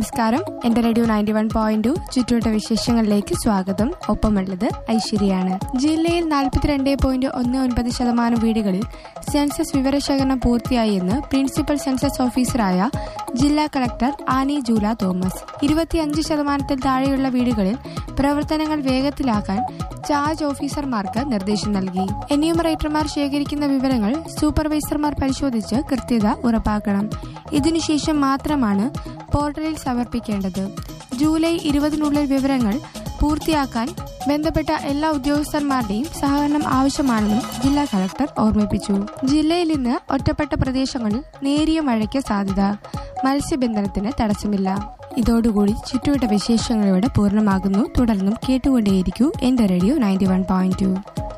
നമസ്കാരം എന്റെ radio ninety one point two ചുറ്റുവട്ട വിശേഷങ്ങളിലേക്ക് സ്വാഗതം ഒപ്പമുള്ളത് ഐശ്വര്യാണ് ജില്ലയിൽ നാൽപ്പത്തിരണ്ട് പോയിന്റ് ഒന്ന് ഒൻപത് ശതമാനം വീടുകളിൽ സെൻസസ് വിവരശേഖരണം പൂർത്തിയായി എന്ന് പ്രിൻസിപ്പൽ സെൻസസ് ഓഫീസറായ ജില്ലാ കളക്ടർ ആനി ജൂല തോമസ് ഇരുപത്തിയഞ്ച് ശതമാനത്തിൽ താഴെയുള്ള വീടുകളിൽ പ്രവർത്തനങ്ങൾ വേഗത്തിലാക്കാൻ ചാർജ് ഓഫീസർമാർക്ക് നിർദ്ദേശം നൽകി എന്യൂമറേറ്റർമാർ ശേഖരിക്കുന്ന വിവരങ്ങൾ സൂപ്പർവൈസർമാർ പരിശോധിച്ച് കൃത്യത ഉറപ്പാക്കണം ഇതിനുശേഷം മാത്രമാണ് പോർട്ടലിൽ സമർപ്പിക്കേണ്ടത് ജൂലൈ ഇരുപതിനുള്ളിൽ വിവരങ്ങൾ പൂർത്തിയാക്കാൻ ബന്ധപ്പെട്ട എല്ലാ ഉദ്യോഗസ്ഥന്മാരുടെയും സഹകരണം ആവശ്യമാണെന്നും ജില്ലാ കളക്ടർ ഓർമ്മിപ്പിച്ചു ജില്ലയിൽ ഇന്ന് ഒറ്റപ്പെട്ട പ്രദേശങ്ങളിൽ നേരിയ മഴയ്ക്ക് സാധ്യത മത്സ്യബന്ധനത്തിന് തടസ്സമില്ല ഇതോടുകൂടി ചുറ്റുവട്ട വിശേഷങ്ങളിവിടെ പൂർണ്ണമാകുന്നു തുടർന്നും കേട്ടുകൊണ്ടേയിരിക്കൂ എന്റെ radio ninety one point to